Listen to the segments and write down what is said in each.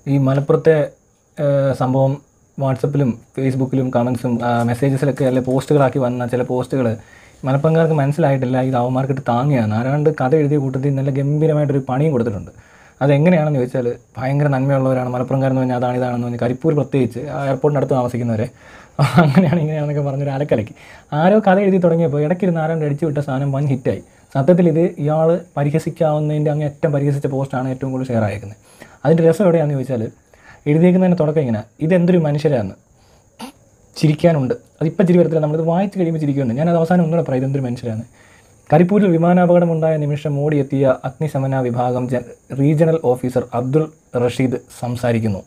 ഈ മലപ്പുറത്തെ ഏഹ്, സംഭവം വാട്സപ്പിലും ഫേസ്ബുക്കിലും കമൻസും മെസ്സേജസിലൊക്കെ അല്ലെ പോസ്റ്റുകളാക്കി വന്ന ചില പോസ്റ്റുകൾ മലപ്പുറംകാർക്ക് മനസ്സിലായിട്ടില്ല ഇത് അവന്മാർക്കിട്ട് താങ്ങിയാണ് ആരാണ്ട് കഥ എഴുതിയ കൂട്ടത്തിൽ നല്ല ഗംഭീരമായിട്ടൊരു പണിയും കൊടുത്തിട്ടുണ്ട് അതെങ്ങനെയാണെന്ന് ചോദിച്ചാൽ ഭയങ്കര നന്മയുള്ളവരാണ് മലപ്പുറംകാരെന്ന് പറഞ്ഞാൽ അതാണ് ഇതാണെന്ന് പറഞ്ഞ് കരിപ്പൂർ പ്രത്യേകിച്ച് ആ എയർപോർട്ടിനടുത്ത് താമസിക്കുന്നവരെ അങ്ങനെയാണ് ഇങ്ങനെയാണെന്നൊക്കെ പറഞ്ഞൊരു അലക്കലക്കി ആരോ കഥ എഴുതി തുടങ്ങിയപ്പോൾ ഇടയ്ക്കിരുന്ന് ആരാണ്ട് അടിച്ചു വിട്ട സാധനം വൻ ഹിറ്റായി സത്യത്തിൽ ഇത് ഇയാൾ പരിഹസിക്കാവുന്നതിൻ്റെ അങ്ങ് ഏറ്റവും പരിഹസിച്ച പോസ്റ്റാണ് ഏറ്റവും കൂടുതൽ ഷെയർ ആയിരിക്കുന്നത് അതിൻ്റെ രസം എവിടെയാണെന്ന് ചോദിച്ചാൽ എഴുതിയേക്കുന്നതിന് തുടക്കം ഇങ്ങനെ ഇതെന്തൊരു മനുഷ്യരാന്ന് ചിരിക്കാനുണ്ട് അതിപ്പോൾ ചിരി വരത്തില്ല നമ്മളിത് വായിച്ച് കഴിയുമ്പോൾ ചിരിക്കുന്നുണ്ട് ഞാനത് അവസാനം ഒന്നുകൂടെ പറയാം ഇതെന്തൊരു മനുഷ്യരാണ് കരിപ്പൂരിൽ വിമാനാപകടമുണ്ടായ നിമിഷം ഓടിയെത്തിയ അഗ്നിശമന വിഭാഗം ജൻ റീജിയണൽ ഓഫീസർ അബ്ദുൾ റഷീദ് സംസാരിക്കുന്നു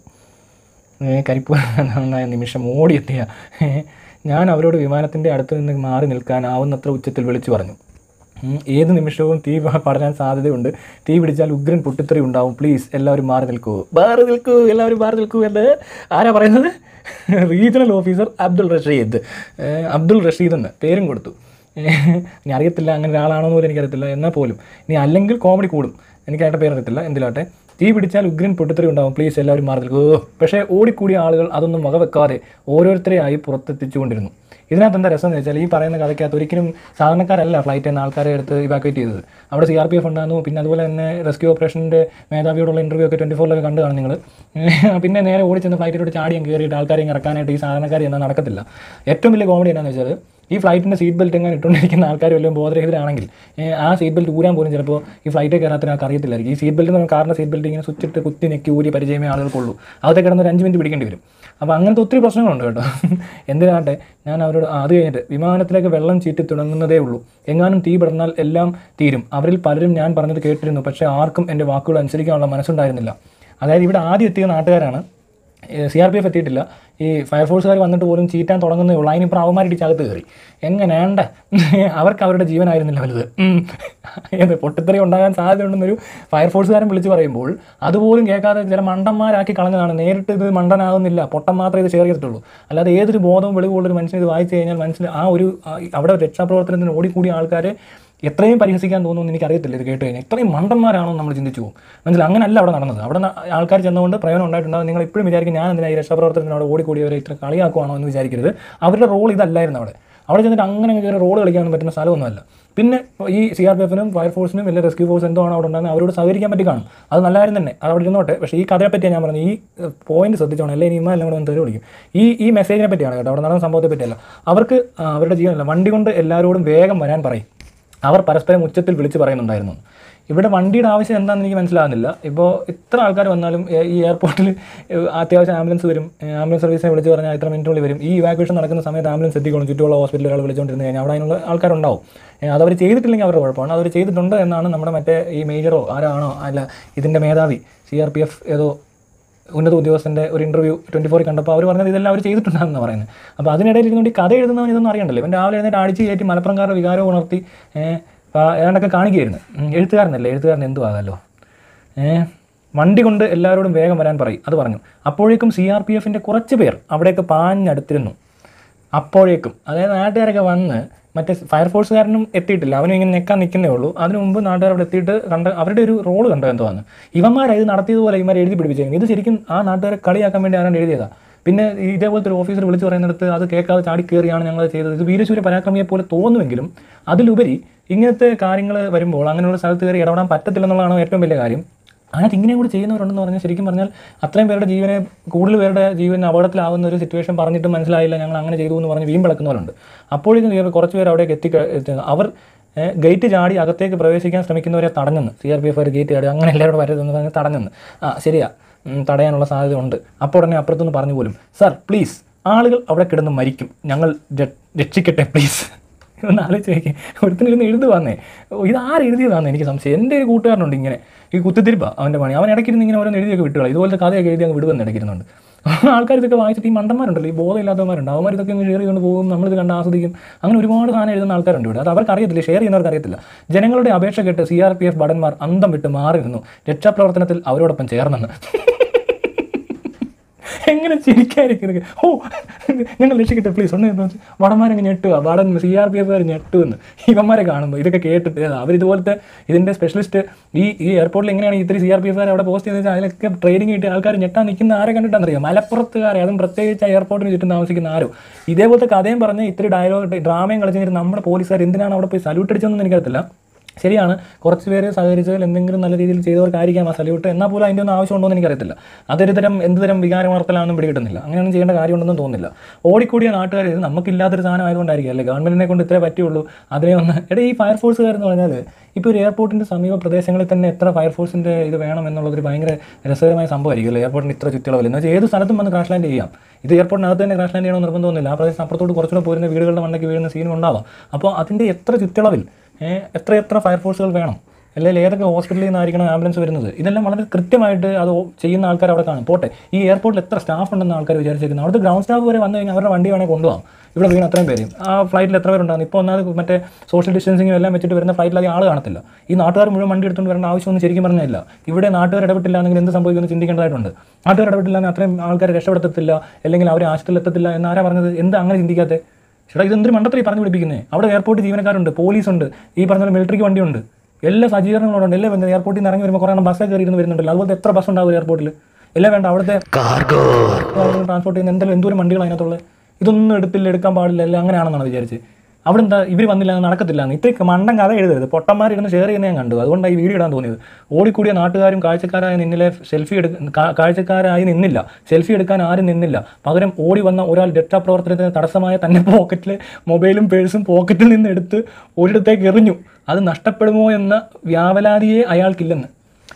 ഏ, കരിപ്പൂർ ഉണ്ടായ നിമിഷം ഓടിയെത്തിയ ഏ, ഞാൻ അവരോട് വിമാനത്തിൻ്റെ അടുത്ത് നിന്ന് മാറി നിൽക്കാനാവുന്നത്ര ഉച്ചത്തിൽ വിളിച്ചു പറഞ്ഞു ഉം, ഏത് നിമിഷവും തീ പ- പടരാൻ സാധ്യതയുണ്ട് തീ പിടിച്ചാൽ ഉഗ്രൻ പൊട്ടിത്തെറി ഉണ്ടാവും പ്ലീസ് എല്ലാവരും മാറി നിൽക്കൂ മാറി നിൽക്കൂ എല്ലാവരും മാറി നിൽക്കൂ എന്ന് ആരാ പറയുന്നത് റീജിയണൽ ഓഫീസർ അബ്ദുൾ റഷീദ് ഏ, അബ്ദുൾ റഷീദ് എന്ന് പേരും കൊടുത്തു ഏ, ഇനി അറിയത്തില്ല അങ്ങനെ ഒരാളാണോ എന്ന് പോലും എനിക്കറിയത്തില്ല എന്നാൽ പോലും ഇനി അല്ലെങ്കിൽ കോമഡി കൂടും എനിക്ക് അയാളുടെ പേരറിയത്തില്ല എന്തിലാട്ടെ തീ പിടിച്ചാൽ ഉഗ്രൻ പൊട്ടിത്തെറി ഉണ്ടാവും പ്ലീസ് എല്ലാവരും മാറി നിൽക്കൂ പക്ഷേ ഓടിക്കൂടിയ ആളുകൾ അതൊന്നും വകവെക്കാതെ ഓരോരുത്തരെയായി പുറത്തെത്തിച്ചുകൊണ്ടിരുന്നു ഇതിനകത്ത് എന്താ രസം എന്ന് വെച്ചാൽ ഈ പറയുന്ന കഥയ്ക്കകത്ത് ഒരിക്കലും സാധാരണക്കാരല്ല ഫ്ലൈറ്റിൽ നിന്ന് ആൾക്കാരെ എടുത്ത് ഇവാക്വേറ്റ് ചെയ്തത് അവിടെ സി ആർ പി എഫ് ഉണ്ടായിരുന്നു പിന്നെ അതുപോലെ തന്നെ റെസ്ക്യൂ ഓപ്പറേഷൻ്റെ മേധാവിയോടുള്ള ഇൻ്റർവ്യൂ ഒക്കെ ട്വൻറ്റി ഫോറിലൊക്കെ കണ്ടു കാണും നിങ്ങൾ പിന്നെ നേരെ ഓടി ചെന്ന് ഫ്ലൈറ്റിലോട്ട് ചാടിയും കയറിയിട്ട് ആൾക്കാരെ ഇങ്ങ് ഇറക്കാനായിട്ട് ഈ സാധാരണക്കാർ എന്നാൽ നടക്കത്തില്ല ഏറ്റവും വലിയ കോമഡി എന്താണെന്ന് വെച്ചാൽ ഈ ഫ്ലൈറ്റിൻ്റെ സീറ്റ് ബെൽറ്റ് എങ്ങനെ ഇട്ടുകൊണ്ടിരിക്കുന്ന ആൾക്കാർ വല്ലതും ബോധരഹിതരാണെങ്കിൽ ഏ, ആ സീറ്റ് ബെൽറ്റ് ഊരാൻ പോലും ചിലപ്പോൾ ഈ ഫ്ലൈറ്റിൽ കയറാത്ത ആൾക്ക് അറിയത്തില്ലായിരിക്കും ഈ സീറ്റ് ബെൽറ്റ് എന്ന് പറഞ്ഞാൽ കാറിൻ്റെ സീറ്റ് ബെൽറ്റ് ഇങ്ങനെ സ്വിച്ച് ഇട്ട് കുത്തി ഞെക്കി ഊരി പരിചയമേ ആളുകൾക്കുള്ളൂ അതൊക്കെ കിടന്ന് ഒരു അഞ്ച് മിനിറ്റ് പിടിക്കേണ്ടി വരും അപ്പോൾ അങ്ങനത്തെ ഒത്തിരി പ്രശ്നങ്ങളുണ്ട് കേട്ടോ എന്തിനാട്ടെ ഞാൻ അവരോട് ആ, അത് കഴിഞ്ഞിട്ട് വിമാനത്തിലേക്ക് വെള്ളം ചീറ്റി തുടങ്ങുന്നതേ ഉള്ളൂ എങ്ങാനും തീ പെടന്നാൽ എല്ലാം തീരും അവരിൽ പലരും ഞാൻ പറഞ്ഞത് കേട്ടിരുന്നു പക്ഷേ ആർക്കും എൻ്റെ വാക്കുകൾ അനുസരിക്കാനുള്ള മനസ്സുണ്ടായിരുന്നില്ല അതായത് ഇവിടെ ആദ്യം എത്തിയ നാട്ടുകാരാണ് സി ആർ പി എഫ് എത്തിയിട്ടില്ല ഈ ഫയർഫോഴ്സുകാർ വന്നിട്ട് പോലും ചീറ്റാൻ തുടങ്ങുന്നേ ഉള്ളൂ അതിനിപ്പോൾ അവന്മാരിടിച്ചകത്ത് കയറി എങ്ങനെയാണ്ട അവർക്ക് അവരുടെ ജീവനായിരുന്നില്ല വലുത് ഉം. ഏത് പൊട്ടിത്തെറി ഉണ്ടാകാൻ സാധ്യതയുണ്ടെന്നൊരു ഫയർഫോഴ്സുകാരൻ വിളിച്ച് പറയുമ്പോൾ അതുപോലും കേൾക്കാതെ ചില മണ്ടന്മാരാക്കി കളഞ്ഞതാണ് നേരിട്ട് ഇത് മണ്ടനാകുന്നില്ല പൊട്ടം മാത്രമേ ഇത് ഷെയർ ചെയ്തിട്ടുള്ളൂ അല്ലാതെ ഏതൊരു ബോധവും വെളിവുള്ളൊരു മനുഷ്യൻ ഇത് വായിച്ചു കഴിഞ്ഞാൽ മനസ്സിൽ ആ ഒരു ആ, അവിടെ രക്ഷാപ്രവർത്തനത്തിന് ഓടിക്കൂടിയ ആൾക്കാരെ എത്രയും പരിഹസിക്കാൻ തോന്നുമെന്ന് എനിക്കറിയത്തില്ല ഇത് കേട്ട് കഴിഞ്ഞാൽ ഇത്രയും മണ്ടന്മാരാണോ എന്ന് നമ്മൾ ചിന്തിച്ചു പോകും മനസ്സിൽ അങ്ങനല്ല അവിടെ നടന്നത് അവിടെ ന- ആൾക്കാർ ചെന്നുകൊണ്ട് പ്രയോജനം ഉണ്ടായിട്ടുണ്ടാവും നിങ്ങൾ ഇപ്പോഴും വിചാരിക്കും ഞാൻ എന്തിനാ ഈ രക്ഷാപ്രവർത്തനത്തിന് അവിടെ ഓടിക്കൂടിയവരെ ഇത്ര കളിയാക്കുവാണോ എന്ന് വിചാരിക്കരുത് അവരുടെ റോൾ ഇതല്ലായിരുന്നു അവിടെ അവിടെ ചെന്നിട്ട് അങ്ങനെ കയറി റോൾ കളിക്കാൻ പറ്റുന്ന സ്ഥലമൊന്നുമല്ല പിന്നെ ഈ സി ആർ പി എഫിനും ഫയർഫോഴ്സിനും അല്ലെങ്കിൽ റെസ്ക്യൂ ഫോഴ്സ് എന്തോ ആണ് അവിടെ ഉണ്ടാകുന്നത് അവരോട് സഹകരിക്കാൻ പറ്റി കാണും അത് നല്ല കാര്യം തന്നെ അത് അവിടെ ഇരുന്നോട്ടെ പക്ഷേ ഈ കഥയെ പറ്റിയാണ് ഞാൻ പറഞ്ഞത് ഈ പോയിന്റ് ശ്രദ്ധിച്ചോണം അല്ലെങ്കിൽ ഇമ്മ എല്ലാം കൂടെ ഒന്ന് തെറി വിളിക്കും ഈ ഈ മെസ്സേജിനെ പറ്റിയാണ് കേട്ടോ അവിടെ നടന്ന സംഭവത്തെ പറ്റിയല്ല അവർക്ക് ആ, അവരുടെ ജീവനല്ല വണ്ടി കൊണ്ട് എല്ലാവരോടും വേഗം വരാൻ പറയും അവർ പരസ്പരം ഉച്ചത്തിൽ വിളിച്ച് പറയുന്നുണ്ടായിരുന്നു ഇവിടെ വണ്ടിയുടെ ആവശ്യം എന്താണെന്ന് എനിക്ക് മനസ്സിലാകുന്നില്ല ഇപ്പോൾ ഇത്ര ആൾക്കാർ വന്നാലും ഏ- ഈ എയർപോർട്ടിൽ അത്യാവശ്യം ആംബുലൻസ് വരും ഏ, ആംബുലൻസ് സർവീസിനെ വിളിച്ച് പറഞ്ഞാൽ ഇത്ര മിനിറ്റിനുള്ളിൽ വരും ഈ ഇവാക്വേഷൻ നടക്കുന്ന സമയത്ത് ആംബുലൻസ് എത്തിക്കോളും ചുറ്റുമുള്ള ഹോസ്പിറ്റലുകൾ വിളിച്ചുകൊണ്ടിരുന്ന് കഴിഞ്ഞാൽ അവിടെ അതിനുള്ള ആൾക്കാരുണ്ടാവും ഏ, അതവർ ചെയ്തിട്ടില്ലെങ്കിൽ അവരുടെ കുഴപ്പമാണ് അതവർ ചെയ്തിട്ടുണ്ട് എന്നാണ് നമ്മുടെ മറ്റേ ഈ മേജറോ ആരാണോ അല്ല ഇതിൻ്റെ മേധാവി സി ആർ പി എഫ് ഏതോ ഉന്നത ഉദ്യോഗസ്ഥൻ്റെ ഒരു ഇൻ്റർവ്യൂ ട്വൻറ്റി ഫോറിൽ കണ്ടപ്പോൾ അവർ പറഞ്ഞത് ഇതെല്ലാം അവർ ചെയ്തിട്ടുണ്ടെന്ന് പറയുന്നത് അപ്പോൾ അതിനിടയിൽ ഇരുന്നുകൊണ്ട് ഈ കഥ എഴുതുന്നവൻ ഇതൊന്നും അറിയണ്ടല്ലോ ഇവൻ രാവിലെ എഴുന്നേറ്റ് അടിച്ച് കയറ്റി മലപ്പുറംകാരുടെ വികാരം ഉണർത്തി ഏഹ്, അപ്പോൾ ഏതാണ്ടൊക്കെ കാണിക്കുകയായിരുന്നു ഉം, എഴുത്തുകാരനല്ലേ എഴുത്തുകാരൻ എന്തു ആകാമല്ലോ ഏഹ് വണ്ടി കൊണ്ട് എല്ലാവരോടും വേഗം വരാൻ പറയും അത് പറഞ്ഞു അപ്പോഴേക്കും സി ആർ പി എഫിൻ്റെ കുറച്ച് പേർ അവിടേക്ക് പാഞ്ഞടുത്തിരുന്നു അപ്പോഴേക്കും അതായത് നാട്ടുകാരൊക്കെ വന്ന് മറ്റേ ഫയർഫോഴ്സുകാരനും എത്തിയിട്ടില്ല അവനും ഇങ്ങനെ നിൽക്കാൻ നിൽക്കുന്നേ ഉള്ളൂ അതിന് മുമ്പ് നാട്ടുകാർ അവിടെ എത്തിയിട്ട് കണ്ട അവരുടെ ഒരു റോള് കണ്ടോ എന്തോ ആണ് ഇവന്മാരെ ഇത് നടത്തിയതുപോലെ ഇവന്മാർ എഴുതി പിടിപ്പിച്ചേക്കും ഇത് ശരിക്കും ആ നാട്ടുകാരെ കളിയാക്കാൻ വേണ്ടി ആരാണ്ട് എഴുതിയതാ പിന്നെ ഈ ഇതേപോലത്തെ ഒരു ഓഫീസർ വിളിച്ച് പറയുന്നിടത്ത് അത് കേൾക്കാതെ ചാടി കയറിയാണ് ഞങ്ങൾ ചെയ്തത് ഇത് വീരശൂര പരാക്രമിയെ പോലെ തോന്നുമെങ്കിലും അതിലുപരി ഇങ്ങനത്തെ കാര്യങ്ങൾ വരുമ്പോൾ അങ്ങനെയുള്ള സ്ഥലത്ത് കയറി ഇടപെടാൻ പറ്റത്തില്ലെന്നുള്ളതാണ് ഏറ്റവും വലിയ കാര്യം അതിനകത്ത് ഇങ്ങനെയും കൂടി ചെയ്യുന്നവരുണ്ടെന്ന് പറഞ്ഞാൽ ശരിക്കും പറഞ്ഞാൽ അത്രയും പേരുടെ ജീവനെ കൂടുതൽ പേരുടെ ജീവൻ അപകടത്തിലാവുന്ന ഒരു സിറ്റുവേഷൻ പറഞ്ഞിട്ട് മനസ്സിലായില്ല ഞങ്ങൾ അങ്ങനെ ചെയ്തു എന്ന് പറഞ്ഞ് വീമ്പിളക്കുന്നവരുണ്ട് അപ്പോഴേക്കും ഇവർ കുറച്ച് പേർ അവിടേക്ക് എത്തി അവർ ഏഹ്, ഗേറ്റ് ചാടി അകത്തേക്ക് പ്രവേശിക്കാൻ ശ്രമിക്കുന്നവരെ തടഞ്ഞെന്ന് C R P F gate ചാടി അങ്ങനെ എല്ലാവരും വരരുതെന്ന് പറഞ്ഞ് തടഞ്ഞെന്ന് ആ ശരിയാ ഉം, തടയാനുള്ള സാധ്യത ഉണ്ട് അപ്പോൾ ഉടനെ അപ്പുറത്തുനിന്ന് പറഞ്ഞു പോലും സർ പ്ലീസ് ആളുകൾ അവിടെ കിടന്ന് മരിക്കും ഞങ്ങൾ ര- രക്ഷിക്കട്ടെ പ്ലീസ് ഒന്ന് ആലോചിച്ച് നോക്കി ഒരുത്തിനിരുന്ന് എഴുതുവാന്നേ ഓ, ഇത് ആര് എഴുതിയതാണെന്ന് എനിക്ക് സംശയം എൻ്റെ ഒരു കൂട്ടുകാരനുണ്ട് ഇങ്ങനെ ഈ കുത്തിത്തിരിപ്പാ അവൻ്റെ പണി അവൻ ഇടയ്ക്കിരുന്ന് ഇങ്ങനെ ഓരോന്ന് എഴുതിയൊക്കെ വിട്ടുകളാം ഇതുപോലത്തെ കഥയൊക്കെ എഴുതി അങ്ങ് വിടുവെന്ന് ഇടയ്ക്കിരുന്നുണ്ട് ആൾക്കാർ ഇതൊക്കെ വായിച്ചിട്ട് ഈ മണ്ടന്മാരുണ്ടല്ലോ ഈ ബോധമില്ലാത്തവന്മാരുണ്ട് അവന്മാർ ഇതൊക്കെ അങ്ങ് ഷെയർ ചെയ്തുകൊണ്ട് പോകും നമ്മളിത് കണ്ട് ആസ്വദിക്കും അങ്ങനെ ഒരുപാട് സാധനം എഴുതുന്ന ആൾക്കാരുണ്ട് ഇവിടെ അത് അവർക്ക് അറിയത്തില്ല ഷെയർ ചെയ്യുന്നവർക്ക് അറിയത്തില്ല ജനങ്ങളുടെ അപേക്ഷ കേട്ട് സി ആർ പി എഫ് ഭടന്മാർ അന്തം വിട്ട് മാറിയിരുന്നു രക്ഷാപ്രവർത്തനത്തിൽ അവരോടൊപ്പം ചേർന്നെന്ന് എങ്ങനെ ചിരിക്കാതിരിക്കുന്നത് ഓ ഞങ്ങൾ രക്ഷിക്കട്ടെ പ്ലീസ് ഒന്ന് ഇരുന്ന് വടന്മാരങ്ങ് ഞെട്ടുക വടൻ സി ആർ പി എഫുകാർ ഞെട്ടുമെന്ന് ഇവന്മാരെ കാണുമ്പോൾ ഇതൊക്കെ കേട്ടിട്ട് അവർ ഇതുപോലത്തെ ഇതിൻ്റെ സ്പെഷ്യലിസ്റ്റ് ഈ ഈ എയർപോർട്ടിൽ എങ്ങനെയാണ് ഇത്തിരി സി ആർ പി എഫുകാർ അവിടെ പോസ്റ്റ് ചെയ്തത് അതിലൊക്കെ ട്രെയിനിങ് കിട്ടിയ ആൾക്കാർ ഞെട്ടാൻ നിൽക്കുന്ന ആരെ കണ്ടിട്ടാണെന്നറിയാം മലപ്പുറത്തുകാരെ അതും പ്രത്യേകിച്ച് ആ എയർപോർട്ടിന് ചുറ്റും താമസിക്കുന്ന ആരോ ഇതേപോലത്തെ കഥയും പറഞ്ഞ് ഇത്തിരി ഡയലോഗ് ഡ്രാമയും കളിച്ചിട്ട് നമ്മുടെ പോലീസുകാർ എന്തിനാണ് അവിടെ പോയി സല്യൂട്ട് അടിച്ചതെന്ന് എനിക്കറിയത്തില്ല ശരിയാണ് കുറച്ച് പേര് സഹകരിച്ചതിൽ എന്തെങ്കിലും നല്ല രീതിയിൽ ചെയ്തവർക്കായിരിക്കാം ആ സല്യൂട്ട് എന്നാൽ പോലും അതിൻ്റെ ഒന്നും ആവശ്യമുണ്ടോ എന്ന് എനിക്കറിയത്തില്ല അതൊരു തരം എന്ത് തരം വികാരമാർത്തലാണെന്നും പിടികിട്ടുന്നില്ല അങ്ങനെയൊന്നും ചെയ്യേണ്ട കാര്യമുണ്ടെന്നും തോന്നുന്നില്ല ഓടിക്കൂടിയ നാട്ടുകാർ ഇത് നമുക്കില്ലാത്തൊരു സാധനം ആയതുകൊണ്ടായിരിക്കും അല്ലേ ഗവൺമെൻറ്റിനെ കൊണ്ട് ഇത്രേ പറ്റുള്ളൂ അതിനെ ഒന്ന് എടാ ഈ ഫയർഫോഴ്സുകാരെന്ന് പറഞ്ഞാൽ ഇപ്പോൾ ഒരു എയർപോർട്ടിൻ്റെ സമീപ പ്രദേശങ്ങളിൽ തന്നെ എത്ര ഫയർഫോഴ്സിൻ്റെ ഇത് വേണം എന്നുള്ളതൊരു ഭയങ്കര രസകരമായ സംഭവമായിരിക്കും അല്ലേ എയർപോർട്ടിന് ഇത്ര ചുറ്റളവിൽ എന്ന് വെച്ചാൽ ഏത് സ്ഥലത്തും വന്ന് ക്രാഷ് ലാൻഡ് ചെയ്യാം ഇത് എയർപോർട്ടിനകത്ത് തന്നെ ക്രാഷ് ലാൻഡ് ചെയ്യണമെന്ന് നിർബന്ധമൊന്നുമില്ല ആ പ്രദേശം അപ്പുറത്തോട്ട് കുറച്ചുകൂടെ പോരുന്ന വീടുകളുടെ മണ്ടയ്ക്ക് വീഴുന്ന സീനും ഉണ്ടാവാം അപ്പോൾ അതിൻ്റെ എത്ര ചുറ്റളവിൽ ഏഹ്, എത്ര എത്ര ഫയർഫോഴ്സുകൾ വേണം അല്ലെങ്കിൽ ഏതൊക്കെ ഹോസ്പിറ്റലിൽ നിന്നായിരിക്കണം ആംബുലൻസ് വരുന്നത് ഇതെല്ലാം വളരെ കൃത്യമായിട്ട് അത് ഓ- ചെയ്യുന്ന ആൾക്കാർ അവിടെ കാണും പോട്ടെ ഈ എയർപോർട്ടിൽ എത്ര സ്റ്റാഫ് ഉണ്ടെന്ന് ആൾക്കാർ വിചാരിച്ചിരിക്കുന്നത് അവിടുത്തെ ഗ്രൗണ്ട് സ്റ്റാഫ് വരെ വന്നു കഴിഞ്ഞാൽ അവരുടെ വണ്ടി വേണേൽ കൊണ്ടുപോകാം ഇവിടെ വീണ് അത്രയും പേരും ആ ഫ്ലൈറ്റിൽ എത്ര പേരുണ്ടാകും ഇപ്പോൾ ഒന്നാമത് മറ്റേ സോഷ്യൽ ഡിസ്റ്റൻസിങ്ങും എല്ലാം വെച്ചിട്ട് വരുന്ന ഫ്ലൈറ്റിൽ അധികം ആൾ കാണത്തില്ല ഈ നാട്ടുകാർ മുഴുവൻ വണ്ടി എടുത്തുകൊണ്ട് വരേണ്ട ആവശ്യമൊന്നും ശരിക്കും പറഞ്ഞില്ല ഇവിടെ നാട്ടുകാർ ഇടപെട്ടില്ല എന്നെങ്കിൽ എന്ത് സംഭവിക്കുമെന്ന് ചിന്തിക്കേണ്ടതായിട്ടുണ്ട് നാട്ടുകാർ ഇടപെട്ടില്ല എന്ന് അത്രയും ആൾക്കാരെ രക്ഷപ്പെടുത്തത്തില്ല അല്ലെങ്കിൽ അവർ ആശുപത്രിയിൽ എത്തത്തില്ല എന്ന് ആരാ പറഞ്ഞത് എന്താ അങ്ങനെ ചിന്തിക്കാത്തത് ചേട്ടാ ഇതെന്തൊരു മണ്ടത്തിൽ പറഞ്ഞു പിടിപ്പിക്കുന്നത് അവിടെ എയർപോർട്ട് ജീവനക്കാരുണ്ട് പോലീസുണ്ട് ഈ പറഞ്ഞ പോലെ മിലിറ്ററിക്ക് വണ്ടിയുണ്ട് എല്ലാ സജ്ജീകരണങ്ങളുണ്ട് എല്ലാം വരുന്നത് എയർപോർട്ടിൽ നിന്ന് ഇറങ്ങി വരുമ്പോൾ കുറേ എണ്ണം ബസ്സൊക്കെ കയറി ഇരുന്ന് വരുന്നുണ്ടല്ലോ അതുപോലത്തെ എത്ര ബസ് ഉണ്ടാവും എയർപോർട്ടിൽ എല്ലാം വേണ്ട അവിടുത്തെ ട്രാൻസ്പോർട്ട് ചെയ്യുന്ന എന്തെങ്കിലും എന്തോരം വണ്ടികൾ അതിനകത്തുള്ളത് ഇതൊന്നും എടുത്തില്ല എടുക്കാൻ പാടില്ല എല്ലാം അങ്ങനെയാണെന്നാണ് വിചാരിച്ച് അവിടെ എന്താ ഇവർ വന്നില്ല എന്ന് നടക്കത്തില്ല എന്ന് ഇത്രയും മണ്ടൻ കഥ എഴുതരുത് പൊട്ടന്മാരിരുന്ന് ഷെയർ ചെയ്യുന്ന ഞാൻ കണ്ടു അതുകൊണ്ടാണ് ഈ വീഡിയോ ഇടാൻ തോന്നിയത് ഓടിക്കൂടിയ നാട്ടുകാരും കാഴ്ചക്കാരായി നിന്നിലെ സെൽഫി എടുക്ക കാ- കാഴ്ചക്കാരായി നിന്നില്ല സെൽഫി എടുക്കാൻ ആരും നിന്നില്ല പകരം ഓടി വന്ന ഒരാൾ രക്ഷാപ്രവർത്തനത്തിന് തടസ്സമായ തൻ്റെ പോക്കറ്റിലെ മൊബൈലും പേഴ്സും പോക്കറ്റിൽ നിന്ന് എടുത്ത് ഒരിടത്തേക്ക് എറിഞ്ഞു അത് നഷ്ടപ്പെടുമോ എന്ന വ്യാവലാതിയെ അയാൾക്കില്ലെന്ന്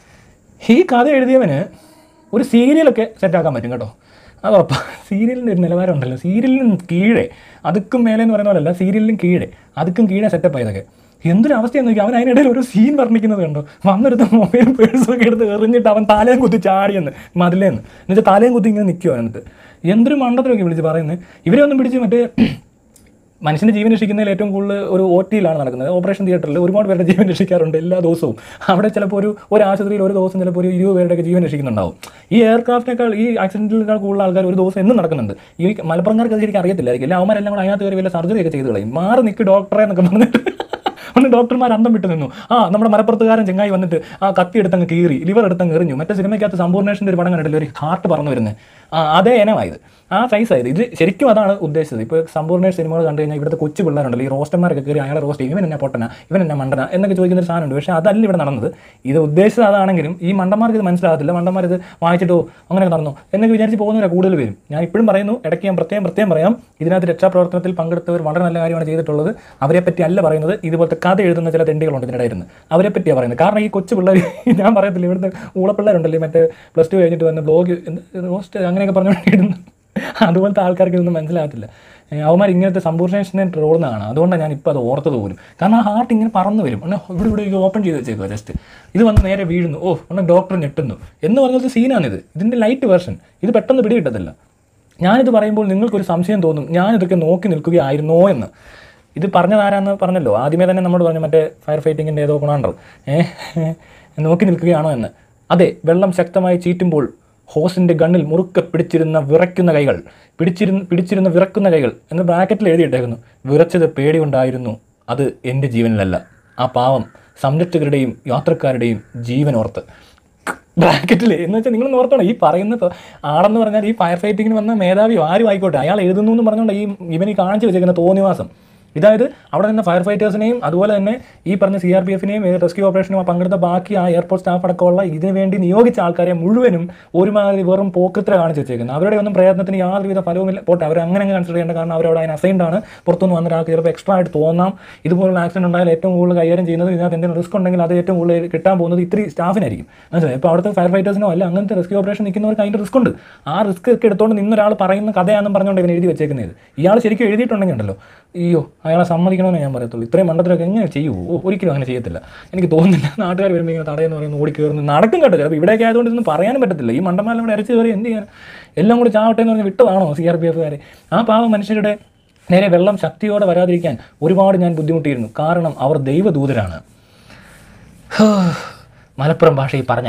ഈ കഥ എഴുതിയവന് ഒരു സീരിയലൊക്കെ സെറ്റാക്കാൻ പറ്റും കേട്ടോ അതോ സീരിയലിൻ്റെ ഒരു നിലവാരം ഉണ്ടല്ലോ സീരിയലിനും കീഴെ അതുക്കും മേലെ എന്ന് പറയുന്ന പോലെയല്ല സീരിയലിനും കീഴെ അതുക്കും കീഴെ സെറ്റപ്പ് ആയതൊക്കെ എന്തൊരു അവസ്ഥയെന്ന് നോക്കി അവൻ അതിനിടയിൽ ഒരു സീൻ വർണ്ണിക്കുന്നത് കണ്ടോ വന്നെടുത്ത മൊബൈൽ പേഴ്സൊക്കെ എടുത്ത് എറിഞ്ഞിട്ട് അവൻ തലയും കുത്തി ചാടിയെന്ന് മതിലേന്ന് എന്നുവെച്ചാൽ തലയും കുത്തി ഇങ്ങനെ നിൽക്കുമോ എന്നിട്ട് എന്തൊരു മണ്ടത്തിലൊക്കെ വിളിച്ച് പറയുന്നത് ഇവരെ ഒന്നും പിടിച്ച് മറ്റേ മനുഷ്യൻ്റെ ജീവൻ രക്ഷിക്കുന്നതിൽ ഏറ്റവും കൂടുതൽ ഒരു ഒ ടിയിലാണ് നടക്കുന്നത് ഓപ്പറേഷൻ തിയേറ്ററിൽ ഒരുപാട് പേരുടെ ജീവൻ രക്ഷിക്കാറുണ്ട് എല്ലാ ദിവസവും അവിടെ ചിലപ്പോൾ ഒരു ഒരു ആശുപത്രിയിൽ ഒരു ദിവസം ചിലപ്പോൾ ഒരു ഇരുപത് പേരുടെയൊക്കെ ജീവൻ രക്ഷിക്കുന്നുണ്ടാവും ഈ എയർക്രാഫ്റ്റിനേക്കാൾ ഈ ആക്സിഡൻറ്റിനേക്കാൾ കൂടുതൽ ആൾക്കാർ ഒരു ദിവസം എന്നും നടക്കുന്നുണ്ട് ഈ മലപ്പുറംകാർക്ക് അത് ശരിക്കും അറിയത്തില്ലായിരിക്കും എല്ലാ അവന്മാരെല്ലാം കൂടെ അതിനകത്ത് കയറി വല്ല സർജറി ഒക്കെ ചെയ്ത് കളയും മാറി നിൽക്ക് ഡോക്ടറെ എന്നൊക്കെ പറഞ്ഞിട്ട് ഒന്ന് ഡോക്ടർമാർ അന്തം വിട്ട് നിന്നു ആ നമ്മുടെ മലപ്പുറത്തുകാരൻ ചെങ്ങായി വന്നിട്ട് ആ കത്തി എടുത്തങ്ങ് കീറി ലിവർ എടുത്തങ്ങ് എറിഞ്ഞു മറ്റേ സിനിമയ്ക്കകത്ത് സമ്പൂർണ്ണേഷൻ്റെ ഒരു പടം കണ്ടിട്ടില്ല ഒരു ഹാർട്ട് പറന്നു വരുന്നത് ആ അതേ ഇനമായത് ആ സൈസായത് ഇത് ശരിക്കും അതാണ് ഉദ്ദേശിച്ചത് ഇപ്പോൾ സമ്പൂർണ്ണ സിനിമകൾ കണ്ടു കഴിഞ്ഞാൽ ഇവിടുത്തെ കൊച്ചു പിള്ളേരുണ്ടല്ലോ ഈ റോസ്റ്റന്മാരൊക്കെ കയറി അയാളെ റോസ്റ്റ് ചെയ്യും ഇവൻ എന്നെ പൊട്ടന ഇവൻ എന്നെ മണ്ടന എന്നൊക്കെ ചോദിക്കുന്ന ഒരു സാധനമുണ്ട് പക്ഷേ അതല്ല ഇവിടെ നടന്നത് ഇത് ഉദ്ദേശിച്ചത് അതാണെങ്കിലും ഈ മണ്ടന്മാർക്ക് ഇത് മനസ്സിലാകത്തില്ല മണ്ടന്മാർ ഇത് വായിച്ചിട്ടോ അങ്ങനെ നടന്നു എന്നൊക്കെ വിചാരിച്ച് പോകുന്നവരാണ് കൂടുതൽ പേരും ഞാൻ ഇപ്പോഴും പറയുന്നു ഇടയ്ക്ക് ഞാൻ പ്രത്യേകം പ്രത്യേകം പറയാം ഇതിനകത്ത് രക്ഷാപ്രവർത്തനത്തിൽ പങ്കെടുത്തവർ വളരെ നല്ല കാര്യമാണ് ചെയ്തിട്ടുള്ളത് അവരെ പറ്റി അല്ല പറയുന്നത് ഇതുപോലത്തെ കഥ എഴുതുന്ന ചില തെണ്ടികളുണ്ട് ഇതിനിടയിരുന്ന് അവരെ പറ്റിയാണ് പറയുന്നത് കാരണം ഈ കൊച്ചു പിള്ളേർ ഞാൻ പറയത്തില്ല ഇവിടുത്തെ ഊളപ്പിള്ളേരുണ്ടല്ലോ ഈ മറ്റേ പ്ലസ് ടു കഴിഞ്ഞിട്ട് വന്ന് ബ്ലോഗ് റോസ്റ്റ് അങ്ങനെയൊക്കെ പറഞ്ഞുകൊണ്ട് ഇടുന്നു അതുപോലത്തെ ആൾക്കാർക്ക് ഇതൊന്നും മനസ്സിലാകത്തില്ല ഏഹ് അവന്മാർ ഇങ്ങനത്തെ സമ്പൂർണ്ണേഷനെ ട്രോളുന്നതാണ് അതുകൊണ്ടാണ് ഞാൻ ഇപ്പോൾ അത് ഓർത്തത് പോലും കാരണം ആ ഹാർട്ട് ഇങ്ങനെ പറന്നു വരും ഒന്ന് ഇവിടെ ഇവിടെ ഓപ്പൺ ചെയ്ത് വെച്ചേക്കുക ജസ്റ്റ് ഇത് വന്ന് നേരെ വീഴുന്നു ഓ ഒന്ന് ഡോക്ടർ ഞെട്ടുന്നു എന്ന് പറഞ്ഞൊരു സീനാണിത് ഇതിൻ്റെ ലൈറ്റ് വേർഷൻ ഇത് പെട്ടെന്ന് പിടി കിട്ടത്തില്ല ഞാനിത് പറയുമ്പോൾ നിങ്ങൾക്കൊരു സംശയം തോന്നും ഞാനിതൊക്കെ നോക്കി നിൽക്കുകയായിരുന്നോ എന്ന് ഇത് പറഞ്ഞതാരാന്ന് പറഞ്ഞല്ലോ ആദ്യമേ തന്നെ നമ്മൾ പറഞ്ഞു മറ്റേ ഫയർ ഫൈറ്റിങ്ങിൻ്റെ ഏതോ കൊണാണ്ടർ ഏഹ് നോക്കി നിൽക്കുകയാണോ എന്ന് അതെ വെള്ളം ശക്തമായി ചീറ്റുമ്പോൾ ഹോസിൻ്റെ ഗണ്ണിൽ മുറുക്കെ പിടിച്ചിരുന്ന വിറയ്ക്കുന്ന കൈകൾ പിടിച്ചിരുന്ന പിടിച്ചിരുന്ന വിറക്കുന്ന കൈകൾ എന്ന് ബ്രാക്കറ്റിൽ എഴുതിയിട്ടേക്കുന്നു വിറച്ചത് പേടികൊണ്ടായിരുന്നു അത് എൻ്റെ ജീവനിലല്ല ആ പാവം സംരക്ഷകരുടെയും യാത്രക്കാരുടെയും ജീവനോർത്ത് ബ്രാക്കറ്റിൽ എന്ന് വെച്ചാൽ നിങ്ങൾ ഓർത്തണം ഈ പറയുന്ന ഇപ്പൊ ആളെന്ന് പറഞ്ഞാൽ ഈ ഫയർ ഫൈറ്റിങ്ങിന് വന്ന മേധാവിയോ ആരും ആയിക്കോട്ടെ അയാൾ എഴുതുന്നു എന്ന് പറഞ്ഞുകൊണ്ട് ഈ ഇവൻ ഈ കാണിച്ചു വെച്ചേക്കുന്ന തോന്നിവാസം ഇതായത് അവിടെ നിന്ന് ഫയർ ഫൈറ്റേഴ്സിനെയും അതുപോലെ തന്നെ ഈ പറഞ്ഞ സി ആർ പി എഫിനെയും റെസ്ക്യൂ ഓപ്പറേഷനും പങ്കെടുത്ത ബാക്കി ആ എയർപോർട്ട് സ്റ്റാഫ് അടക്കമുള്ള ഇതിനു വേണ്ടി നിയോഗിച്ച ആൾക്കാരെ മുഴുവനും ഒരുമാതിരി വെറും പോക്കത്ര കാണിച്ചു വെച്ചേക്കുന്നത് അവരുടെ ഒന്നും പ്രയത്നത്തിന് യാതൊരുവിധ ഫലവുമില്ല പോട്ടെ അവർ അങ്ങനെ അങ്ങ് കൺസിഡർ ചെയ്യേണ്ട കാരണം അവരവിടെ അതിന് അസൈൻഡ് ആണ് പുറത്തുനിന്ന് വന്ന ഒരാൾക്ക് ചിലപ്പോൾ എക്സ്ട്രാ ആയിട്ട് തോന്നാം ഇതുപോലുള്ള ആക്സിഡന്റ് ഉണ്ടായാൽ ഏറ്റവും കൂടുതൽ കൈകാര്യം ചെയ്യുന്നത് ഇതിനകത്ത് എന്തെങ്കിലും റിസ്ക് ഉണ്ടെങ്കിൽ അത് ഏറ്റവും കൂടുതൽ കിട്ടാൻ പോകുന്നത് ഇത്തിരി സ്റ്റാഫിനായിരിക്കും മനസ്സിലായി ഇപ്പോൾ അവിടുത്തെ ഫയർ ഫൈറ്റേഴ്സിനോ അല്ല അങ്ങനത്തെ റെസ്ക്യൂ ഓപ്പറേഷൻ നിൽക്കുന്നവർക്ക് അതിൻ്റെ റിസ്ക് ഉണ്ട് ആ റിസ്ക് ഒക്കെ എടുത്തുകൊണ്ട് നിന്നൊരാൾ പറയുന്ന കഥയാണെന്ന് പറഞ്ഞുകൊണ്ട് ഇവൻ എഴുതി വെച്ചേക്കുന്നത് ഇയാൾ ശരിക്കും എഴുതിയിട്ടുണ്ടെങ്കിൽ ഉണ്ടല്ലോ അയ്യോ അയാളെ സമ്മതിക്കണമെന്ന് ഞാൻ പറയത്തുള്ളൂ ഇത്രയും മണ്ടത്തിലൊക്കെ എങ്ങനെ ചെയ്യൂ ഓ, ഒരിക്കലും അങ്ങനെ ചെയ്യത്തില്ല എനിക്ക് തോന്നുന്നില്ല നാട്ടുകാർ വരുമ്പോൾ ഇങ്ങനെ തടയെന്ന് പറയുന്നത് ഓടി കയറുന്നു നടക്കും കേട്ടോ ചിലപ്പോൾ ഇവിടെയൊക്കെ ആയതുകൊണ്ട് ഇതൊന്നും പറയാനും പറ്റത്തില്ല ഈ മണ്ടന്മാരെല്ലാം ഇവിടെ ഇറച്ചി കയറി എന്ത് ചെയ്യാൻ എല്ലാം കൂടി ചാവട്ടെ എന്ന് പറഞ്ഞ് വിട്ടതാണോ സി ആർ പി എഫുകാർ ആ പാവ മനുഷ്യരുടെ നേരെ വെള്ളം ശക്തിയോടെ വരാതിരിക്കാൻ ഒരുപാട് ഞാൻ ബുദ്ധിമുട്ടിയിരുന്നു കാരണം അവർ ദൈവദൂതരാണ് ഹോ, മലപ്പുറം ഭാഷയിൽ പറഞ്ഞ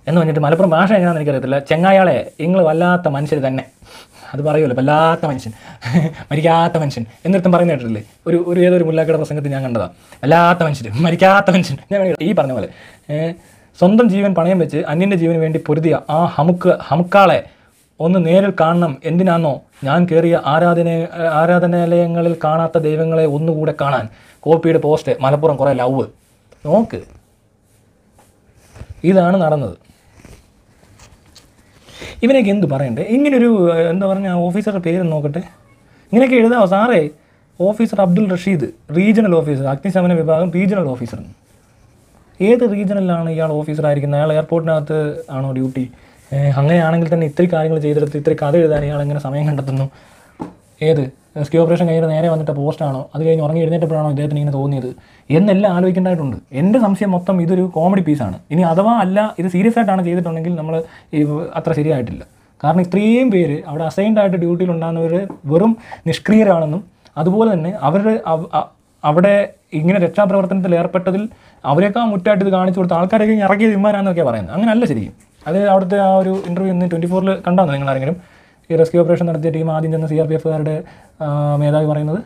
എന്ന് പറഞ്ഞിട്ട് മലപ്പുറം ഭാഷ എങ്ങനെയാണെന്ന് എനിക്കറിയത്തില്ല ചെങ്ങായാളെ നിങ്ങൾ വല്ലാത്ത മനുഷ്യർ തന്നെ അത് പറയുമല്ലോ വല്ലാത്ത മനുഷ്യൻ മരിക്കാത്ത മനുഷ്യൻ എന്നിട്ടും പറയുന്ന കേട്ടിട്ടില്ലേ ഒരു ഒരു ഏതൊരു മുല്ലാക്കയുടെ പ്രസംഗത്തിൽ ഞാൻ കണ്ടതാ വല്ലാത്ത മനുഷ്യൻ മരിക്കാത്ത മനുഷ്യൻ ഞാൻ വേണമെങ്കിൽ ഈ പറഞ്ഞ പോലെ ഏ, സ്വന്തം ജീവൻ പണയം വെച്ച് അന്യൻ്റെ ജീവന് വേണ്ടി പൊരുതിയ ആ ഹമുക്ക് ഹമുക്കാളെ ഒന്ന് നേരിൽ കാണണം എന്തിനാണോ ഞാൻ കയറിയ ആരാധന ആരാധനാലയങ്ങളിൽ കാണാത്ത ദൈവങ്ങളെ ഒന്നുകൂടെ കാണാൻ കോപ്പിയുടെ പോസ്റ്റ് മലപ്പുറം കുറേ ലവ് നോക്ക് ഇതാണ് നടന്നത് ഇവനൊക്കെ എന്ത് പറയണ്ടേ ഇങ്ങനൊരു ഏഹ്, എന്താ പറഞ്ഞ ഓഫീസറുടെ പേര് നോക്കട്ടെ ഇങ്ങനെയൊക്കെ എഴുതാമോ സാറേ officer Abdul Rasheed regional officer അഗ്നിശമന വിഭാഗം റീജിയണൽ ഓഫീസർ ഏത് റീജിയണലിലാണ് ഇയാൾ ഓഫീസറായിരിക്കുന്നത് അയാൾ എയർപോർട്ടിനകത്ത് ആണോ ഡ്യൂട്ടി ഏഹ്, അങ്ങനെയാണെങ്കിൽ തന്നെ ഇത്രയും കാര്യങ്ങൾ ചെയ്തെടുത്ത് ഇത്രയും കഥ എഴുതാൻ ഇയാൾ എങ്ങനെ സമയം കണ്ടെത്തുന്നു ഏത് സ്കി ഓപ്പറേഷൻ കഴിഞ്ഞിട്ട് നേരെ വന്നിട്ട് പോസ്റ്റാണോ അത് കഴിഞ്ഞ് ഉറങ്ങി എഴുന്നേറ്റപ്പോഴാണോ ഇദ്ദേഹത്തിന് ഇങ്ങനെ തോന്നിയത് എന്നെല്ലാം ആലോചിക്കേണ്ടതായിട്ടുണ്ട് എൻ്റെ സംശയം മൊത്തം ഇതൊരു കോമഡി പീസാണ് ഇനി അഥവാ അല്ല ഇത് സീരിയസ് ആയിട്ടാണ് ചെയ്തിട്ടുണ്ടെങ്കിൽ നമ്മൾ ഈ അത്ര ശരിയായിട്ടില്ല കാരണം ഇത്രയും പേര് അവിടെ അസൈൻഡ് ആയിട്ട് ഡ്യൂട്ടിയിൽ ഉണ്ടാകുന്നവർ വെറും നിഷ്ക്രിയരാണെന്നും അതുപോലെ തന്നെ അവരുടെ അവ- അ- അവിടെ ഇങ്ങനെ രക്ഷാപ്രവർത്തനത്തിൽ ഏർപ്പെട്ടതിൽ അവരെക്കാൾ മുറ്റായിട്ട് ഇത് കാണിച്ചു കൊടുത്ത ആൾക്കാരൊക്കെ ഇങ്ങ് ഇറക്കിയത് ഇമ്മാരാന്നൊക്കെയാണ് പറയുന്നത് അങ്ങനെ അല്ല ശരിക്കും അത് അവിടുത്തെ ആ ഒരു ഇൻ്റർവ്യൂ ഇന്ന് ട്വൻറ്റി ഫോറിൽ കണ്ടാന്ന് നിങ്ങൾ ആരെങ്കിലും ഈ റെസ്ക്യൂ ഓപ്പറേഷൻ നടത്തിയ ടീം ആദ്യം ചെന്ന സി ആർ പി എഫുകാരുടെ മേധാവി പറയുന്നത്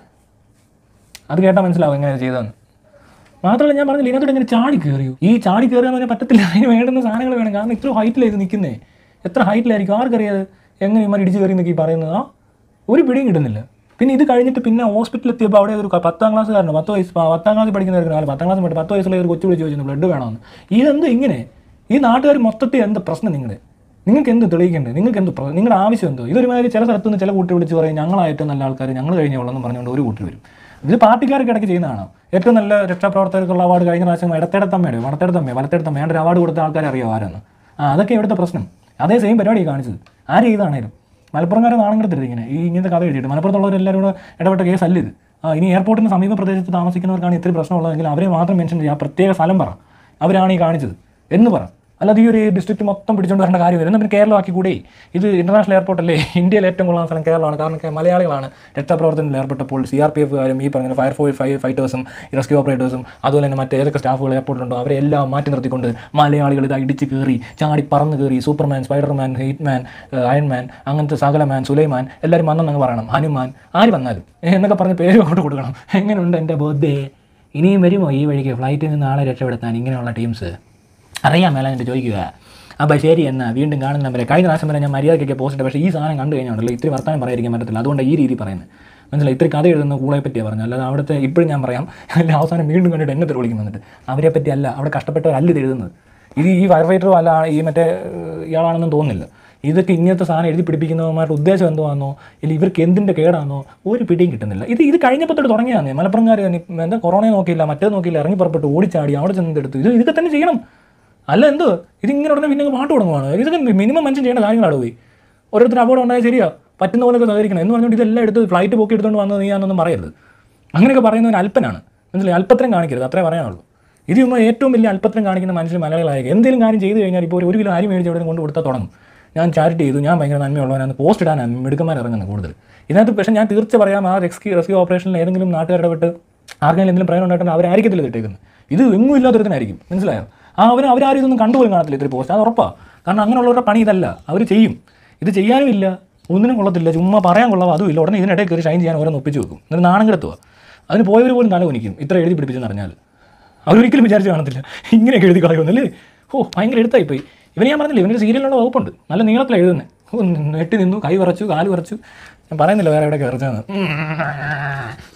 അത് കേട്ടാൽ മനസ്സിലാവും എങ്ങനെ ചെയ്തതെന്ന് മാത്രമല്ല ഞാൻ പറഞ്ഞില്ല ഇതിനകത്തോടെ ഇങ്ങനെ ചാടി കയറിയോ ഈ ചാടി കയറുക എന്ന് പറഞ്ഞാൽ പറ്റത്തില്ല അതിന് വേണ്ടുന്ന സാധനങ്ങൾ വേണം കാരണം ഇത്ര ഹൈറ്റിലായത് നിൽക്കുന്നേ എത്ര ഹൈറ്റിലായിരിക്കും ആർക്കറിയാത് എങ്ങനെ ഇമാർ ഇടിച്ച് കയറി എന്നൊക്കെ ഈ പറയുന്നത് ആ ഒരു പിടിയും കിട്ടുന്നില്ല പിന്നെ ഇത് കഴിഞ്ഞിട്ട് പിന്നെ ഹോസ്പിറ്റലിൽ എത്തിയപ്പോൾ അവിടെ ഒരു ക- പത്താം ക്ലാസ്സുകാരനോ പത്ത് വയസ്സ് പ- പത്താം ക്ലാസ്സിൽ പഠിക്കുന്നവർക്ക് അല്ല പത്താം ക്ലാസ് പത്ത് വയസ്സുള്ള ഒരു കൊച്ചു വിളിച്ച് ചോദിച്ചു ബ്ലഡ് വേണമെന്ന് ഇതെന്ത് ഇങ്ങനെ ഈ നാട്ടുകാർ മൊത്തത്തിൽ എന്ത് പ്രശ്നം നിങ്ങളുടെ നിങ്ങൾക്ക് എന്ത് തെളിയിക്കണ്ടേ നിങ്ങൾക്ക് എന്ത് പ്ര- നിങ്ങളുടെ ആവശ്യം എന്തോ ഇതൊരുമാതിരി ചില സ്ഥലത്ത് നിന്ന് ചില കൂട്ടി വിളിച്ച് പറയും ഞങ്ങളായിട്ട് നല്ല ആൾക്കാർ ഞങ്ങൾ കഴിഞ്ഞോളെന്ന് പറഞ്ഞുകൊണ്ട് ഒരു കൂട്ടി വരും ഇത് പാർട്ടിക്കാർക്ക് ഇടയ്ക്ക് ചെയ്യുന്നതാണ് ഏറ്റവും നല്ല രക്ഷാപ്രവർത്തകർക്കുള്ള അവാർഡ് കഴിഞ്ഞ പ്രാവശ്യം ഇടത്തേടത്തമ്മയുടെ വടത്തേടത്തമ്മ വലത്തേടത്തമ്മ വേണ്ട ഒരു അവാർഡ് കൊടുത്ത ആൾക്കാരെ അറിയാം ആരാന്ന് ആ അതൊക്കെ ഇവിടുത്തെ പ്രശ്നം അതേ സെയിം പരിപാടി കാണിച്ചത് ആര് ചെയ്താണേലും മലപ്പുറംകാരെ നാണം കെടുത്തരുത് ഇങ്ങനെ ഈ ഇങ്ങനത്തെ കഥ എഴുതിയിട്ട് മലപ്പുറത്തുള്ളവരെല്ലാവരും കൂടെ ഇടപെട്ട കേസ് അല്ല ഇത് ആ ഇനി എയർപോർട്ടിന് സമീപ പ്രദേശത്ത് താമസിക്കുന്നവർക്കാണ് ഇത്രയും പ്രശ്നമുള്ളതെങ്കിൽ അവരെ മാത്രം മെൻഷൻ ചെയ്യുക ആ പ്രത്യേക സ്ഥലം പറ അവരാണ് ഈ കാണിച്ചത് എന്ന് പറ അല്ലാതെ ഈ ഒരു ഡിസ്ട്രിക്റ്റ് മൊത്തം പിടിച്ചുകൊണ്ട് വരേണ്ട കാര്യമില്ല എന്നാൽ പിന്നെ കേരളമാക്കി കൂടെ ഇത് ഇന്റർനാഷണൽ എയർപോർട്ട് അല്ലേ ഇന്ത്യയിൽ ഏറ്റവും കൊള്ളാൻ സ്ഥലം കേരളമാണ് കാരണം കേ- മലയാളികളാണ് രക്ഷാപ്രവർത്തനത്തിൽ ഏർപ്പെട്ടപ്പോൾ സി ആർ പി എഫുകാരും ഈ പറഞ്ഞ ഫയർ ഫോഴ്സ് ഫൈ ഫൈറ്റേഴ്സും റെസ്ക്യൂ ഓപ്പറേറ്റേഴ്സും അതുപോലെ തന്നെ മറ്റ് ഏതൊക്കെ സ്റ്റാഫുകൾ എയർപോർട്ടിലുണ്ടോ അവരെ എല്ലാം മാറ്റി നിർത്തിക്കൊണ്ട് മലയാളികൾ ഇത് ഇടിച്ച് കയറി ചാടി പറന്ന് കയറി സൂപ്പർമാൻ സ്പൈഡർമാൻ ഹെയ്റ്റ്മാൻ അയൺമാൻ അങ്ങനത്തെ സകലമാൻ സുലൈമാൻ എല്ലാവരും വന്നെന്നങ്ങ് പറയണം ഹനുമാൻ ആര് വന്നാലും ഏ, എന്നൊക്കെ പറഞ്ഞ് പേര് കൊണ്ട് കൊടുക്കണം എങ്ങനെയുണ്ട് എൻ്റെ ബർത്ത്ഡേ ഇനിയും വരുമോ ഈ വഴിക്ക് ഫ്ലൈറ്റിൽ നിന്ന് ആളെ രക്ഷപ്പെടുത്താൻ ഇങ്ങനെയുള്ള ടീംസ് അറിയാൻ മേല എന്നിട്ട് ചോദിക്കുക അപ്പോൾ ശരി എന്നാ വീണ്ടും കാണുന്ന നമ്പരെ കഴിഞ്ഞ പ്രാവശ്യം വരെ ഞാൻ മര്യാദയ്ക്കൊക്കെ പോസ്റ്റ് പക്ഷേ ഈ സാധനം കണ്ടു കഴിഞ്ഞാണല്ലോ ഇത്തിരി വർത്താനം പറയാതിരിക്കാൻ പറ്റത്തില്ല അതുകൊണ്ട് ഈ രീതി പറയുന്നത് മനസ്സിലായി ഇത്തിരി കഥ എഴുതുന്ന കൂളെ പറ്റിയാണ് പറഞ്ഞത് അല്ലാതെ അവിടുത്തെ ഇപ്പോഴും ഞാൻ പറയാം അല്ല അവസാനം വീണ്ടും കണ്ടിട്ട് എന്നെ തെറി വിളിക്കും വന്നിട്ട് അവരെ പറ്റി അല്ല അവിടെ കഷ്ടപ്പെട്ടവരല്ല ഇത് എഴുതുന്നത് ഇത് ഈ ഫയർ ഫൈറ്ററും അല്ല ഈ മറ്റേ ഏഹ്, ഇയാളാണെന്നും തോന്നുന്നില്ല ഇതൊക്കെ ഇങ്ങനത്തെ സാധനം എഴുതി പിടിപ്പിക്കുന്നവന്മാരുടെ ഉദ്ദേശം എന്തുവാണെന്നോ ഇല്ല ഇവർക്ക് എന്തിൻ്റെ കേടാണെന്നോ ഒരു പിടിയും കിട്ടുന്നില്ല ഇത് ഇത് കഴിഞ്ഞപ്പോൾ തൊട്ട് തുടങ്ങിയതാണ് മലപ്പുറംകാർ എന്താ കൊറോണയെ നോക്കിയില്ല മറ്റേത് നോക്കിയില്ല ഇറങ്ങി പുറപ്പെട്ട് ഓടിച്ചാടി അവിടെ ചെന്നെടുത്തു ഇത് ഇതൊക്കെ തന്നെ ചെയ്യണം അല്ല എന്തോ ഇതിങ്ങനെ ഉടനെ പിന്നെ അങ്ങ് പാട്ട് തുടങ്ങുവാണ് ഇതൊക്കെ മിനിമം മനുഷ്യൻ ചെയ്യേണ്ട കാര്യങ്ങളാണ് പോയി ഓരോരുത്തർ അപകടം ഉണ്ടായാൽ ശരിയാ പറ്റുന്ന പോലെയൊക്കെ സഹകരിക്കണം എന്ന് പറഞ്ഞുകൊണ്ട് ഇതെല്ലാം എടുത്ത് ഫ്ലൈറ്റ് പോക്കി എടുത്തുകൊണ്ട് വന്നത് നീയാണെന്നൊന്നും പറയരുത് അങ്ങനെയൊക്കെ പറയുന്നവൻ അല്പനാണ് മനസ്സിലായി അല്പത്തരം കാണിക്കരുത് അത്രേ പറയാനുള്ളൂ ഇത് ചുമ്മാ ഏറ്റവും വലിയ അല്പത്തരം കാണിക്കുന്ന മനുഷ്യർ മലയാളികളായിരിക്കും എന്തെങ്കിലും കാര്യം ചെയ്ത് കഴിഞ്ഞാൽ ഇപ്പോൾ ഒരു ഒരു കിലോ അരി മേടിച്ച് എവിടെ കൊണ്ട് കൊടുത്താൽ തുടങ്ങും ഞാൻ ചാരിറ്റി ചെയ്തു ഞാൻ ഭയങ്കര നന്മയുള്ളവനാണ് പോസ്റ്റ് ഇടാനാണ് മിടുക്കന്മാർ ഇറങ്ങുന്നത് കൂടുതൽ ഇതിനകത്ത് പക്ഷേ ഞാൻ തീർച്ച പറയാം ആ റെസ്ക്യൂ റെസ്ക്യൂ ഓപ്പറേഷനിൽ ഏതെങ്കിലും നാട്ടുകാരുടെ വിട്ട് ആർക്കെങ്കിലും എന്തെങ്കിലും പ്രയോജനം ഉണ്ടായിട്ടുണ്ട് അവരായിരിക്കത്തില്ല ഇട്ടേക്കുന്നത് ഇത് എങ്ങും ഇല്ലാത്തൊരുത്തനായിരിക്കും മനസ്സിലായോ ആ അവർ അവരാരും ഇതൊന്നും കണ്ടുപോലും കാണത്തില്ല ഇത്തിരി പോസ്റ്റ് അത് ഉറപ്പാണ് കാരണം അങ്ങനെയുള്ളവരുടെ പണി ഇതല്ല അവർ ചെയ്യും ഇത് ചെയ്യാനും ഇല്ല ഒന്നിനും കൊള്ളത്തില്ല ചുമ്മാ പറയാൻ കൊള്ളാവോ അതും ഇല്ല ഉടനെ ഇതിനിടയിൽ കയറി ഷൈൻ ചെയ്യാൻ ഓരോന്ന് ഒപ്പിച്ച് വെക്കും എന്നിട്ട് നാണം കിടത്തുക അതിന് പോയവർ പോലും തല കുനിക്കും ഇത്ര എഴുതി പിടിപ്പിച്ചെന്ന് അറിഞ്ഞാൽ അവരൊരിക്കലും വിചാരിച്ച് കാണത്തില്ല ഇങ്ങനെയൊക്കെ എഴുതി കളയുമെന്നല്ലേ ഓ ഭയങ്കര എടുത്തായി പോയി ഇവന് ഞാൻ പറഞ്ഞില്ല ഇവനൊരു സീരിയലിനുള്ള വകുപ്പുണ്ട് നല്ല നീളത്തിലാണ് എഴുതുന്നത് ഓ നെട്ടി നിന്നു കൈ വിറച്ചു കാല് വിറച്ചു ഞാൻ പറയുന്നില്ല വേറെ എവിടെയൊക്കെ വിറച്ചതെന്ന്